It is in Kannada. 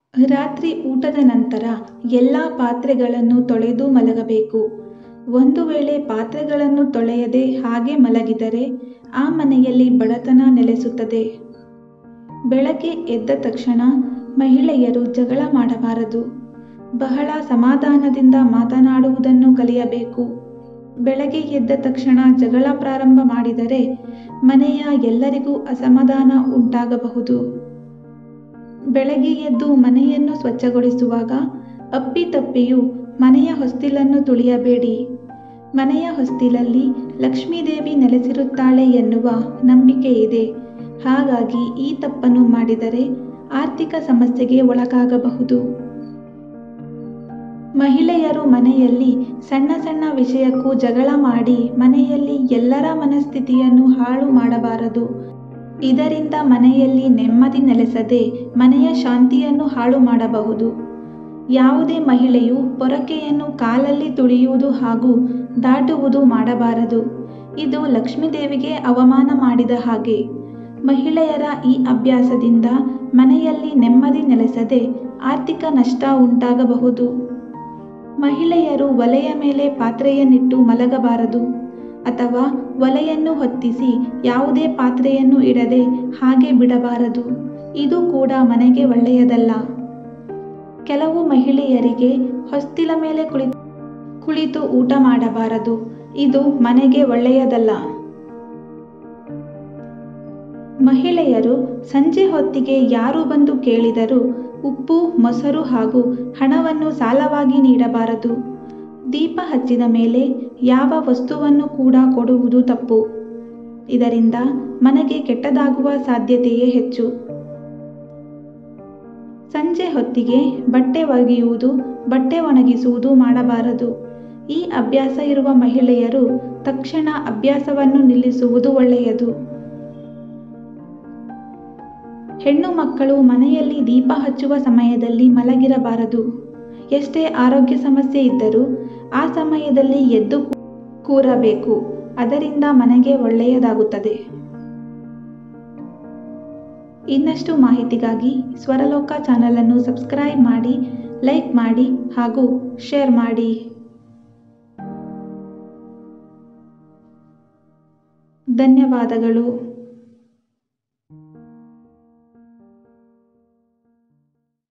ರಾತ್ರಿ ಊಟದ ನಂತರ ಎಲ್ಲ ಪಾತ್ರೆಗಳನ್ನು ತೊಳೆದು ಮಲಗಬೇಕು ಒಂದು ವೇಳೆ ಪಾತ್ರೆಗಳನ್ನು ತೊಳೆಯದೆ ಹಾಗೆ ಮಲಗಿದರೆ ಆ ಮನೆಯಲ್ಲಿ ಬಡತನ ನೆಲೆಸುತ್ತದೆ ಬೆಳಗ್ಗೆ ಎದ್ದ ತಕ್ಷಣ ಮಹಿಳೆಯರು ಜಗಳ ಮಾಡಬಾರದು ಬಹಳ ಸಮಾಧಾನದಿಂದ ಮಾತನಾಡುವುದನ್ನು ಕಲಿಯಬೇಕು ಬೆಳಗ್ಗೆ ಎದ್ದ ತಕ್ಷಣ ಜಗಳ ಪ್ರಾರಂಭ ಮಾಡಿದರೆ ಮನೆಯ ಎಲ್ಲರಿಗೂ ಅಸಮಾಧಾನ ಉಂಟಾಗಬಹುದು ಬೆಳಗ್ಗೆ ಎದ್ದು ಮನೆಯನ್ನು ಸ್ವಚ್ಛಗೊಳಿಸುವಾಗ ಅಪ್ಪಿತಪ್ಪಿಯೂ ಮನೆಯ ಹೊಸ್ತಿಲನ್ನು ತುಳಿಯಬೇಡಿ ಮನೆಯ ಹೊಸ್ತಿಲಲ್ಲಿ ಲಕ್ಷ್ಮೀದೇವಿ ನೆಲೆಸಿರುತ್ತಾಳೆ ಎನ್ನುವ ನಂಬಿಕೆ ಇದೆ ಹಾಗಾಗಿ ಈ ತಪ್ಪನ್ನು ಮಾಡಿದರೆ ಆರ್ಥಿಕ ಸಮಸ್ಯೆಗೆ ಒಳಗಾಗಬಹುದು ಮಹಿಳೆಯರು ಮನೆಯಲ್ಲಿ ಸಣ್ಣ ಸಣ್ಣ ವಿಷಯಕ್ಕೂ ಜಗಳ ಮಾಡಿ ಮನೆಯಲ್ಲಿ ಎಲ್ಲರ ಮನಸ್ಥಿತಿಯನ್ನು ಹಾಳು ಮಾಡಬಾರದು ಇದರಿಂದ ಮನೆಯಲ್ಲಿ ನೆಮ್ಮದಿ ನೆಲೆಸದೆ ಮನೆಯ ಶಾಂತಿಯನ್ನು ಹಾಳು ಮಾಡಬಹುದು ಯಾವುದೇ ಮಹಿಳೆಯು ಪೊರಕೆಯನ್ನು ಕಾಲಲ್ಲಿ ತುಳಿಯುವುದು ಹಾಗೂ ದಾಟುವುದು ಮಾಡಬಾರದು ಇದು ಲಕ್ಷ್ಮೀದೇವಿಗೆ ಅವಮಾನ ಮಾಡಿದ ಹಾಗೆ ಮಹಿಳೆಯರ ಈ ಅಭ್ಯಾಸದಿಂದ ಮನೆಯಲ್ಲಿ ನೆಮ್ಮದಿ ನೆಲೆಸದೆ ಆರ್ಥಿಕ ನಷ್ಟ ಉಂಟಾಗಬಹುದು ಮಹಿಳೆಯರು ಒಲೆಯ ಮೇಲೆ ಪಾತ್ರೆಯನ್ನಿಟ್ಟು ಮಲಗಬಾರದು ಅಥವಾ ಒಲೆಯನ್ನು ಹೊತ್ತಿಸಿ ಯಾವುದೇ ಪಾತ್ರೆಯನ್ನು ಇಡದೆ ಹಾಗೆ ಬಿಡಬಾರದು ಇದು ಕೂಡ ಮನೆಗೆ ಒಳ್ಳೆಯದಲ್ಲ ಕೆಲವು ಮಹಿಳೆಯರಿಗೆ ಹೊಸ್ತಿಲ ಮೇಲೆ ಕುಳಿ ಕುಳಿತು ಊಟ ಮಾಡಬಾರದು ಇದು ಮನೆಗೆ ಒಳ್ಳೆಯದಲ್ಲ ಮಹಿಳೆಯರು ಸಂಜೆ ಹೊತ್ತಿಗೆ ಯಾರು ಬಂದು ಕೇಳಿದರೂ ಉಪ್ಪು ಮೊಸರು ಹಾಗೂ ಹಣವನ್ನು ಸಾಲವಾಗಿ ನೀಡಬಾರದು ದೀಪ ಹಚ್ಚಿದ ಮೇಲೆ ಯಾವ ವಸ್ತುವನ್ನು ಕೂಡ ಕೊಡುವುದು ತಪ್ಪು ಇದರಿಂದ ಮನೆಗೆ ಕೆಟ್ಟದಾಗುವ ಸಾಧ್ಯತೆಯೇ ಹೆಚ್ಚು ಸಂಜೆ ಹೊತ್ತಿಗೆ ಬಟ್ಟೆ ಒಗೆಯುವುದು ಬಟ್ಟೆ ಒಣಗಿಸುವುದು ಮಾಡಬಾರದು ಈ ಅಭ್ಯಾಸ ಇರುವ ಮಹಿಳೆಯರು ತಕ್ಷಣ ಅಭ್ಯಾಸವನ್ನು ನಿಲ್ಲಿಸುವುದು ಒಳ್ಳೆಯದು ಹೆಣ್ಣು ಮಕ್ಕಳು ಮನೆಯಲ್ಲಿ ದೀಪ ಹಚ್ಚುವ ಸಮಯದಲ್ಲಿ ಮಲಗಿರಬಾರದು ಎಷ್ಟೇ ಆರೋಗ್ಯ ಸಮಸ್ಯೆ ಇದ್ದರೂ ಆ ಸಮಯದಲ್ಲಿ ಎದ್ದು ಕೂರಬೇಕು ಅದರಿಂದ ಮನೆಗೆ ಒಳ್ಳೆಯದಾಗುತ್ತದೆ ಇನ್ನಷ್ಟು ಮಾಹಿತಿಗಾಗಿ ಸ್ವರಲೋಕ ಚಾನಲನ್ನು ಸಬ್ಸ್ಕ್ರೈಬ್ ಮಾಡಿ ಲೈಕ್ ಮಾಡಿ ಹಾಗೂ ಶೇರ್ ಮಾಡಿ ಧನ್ಯವಾದಗಳು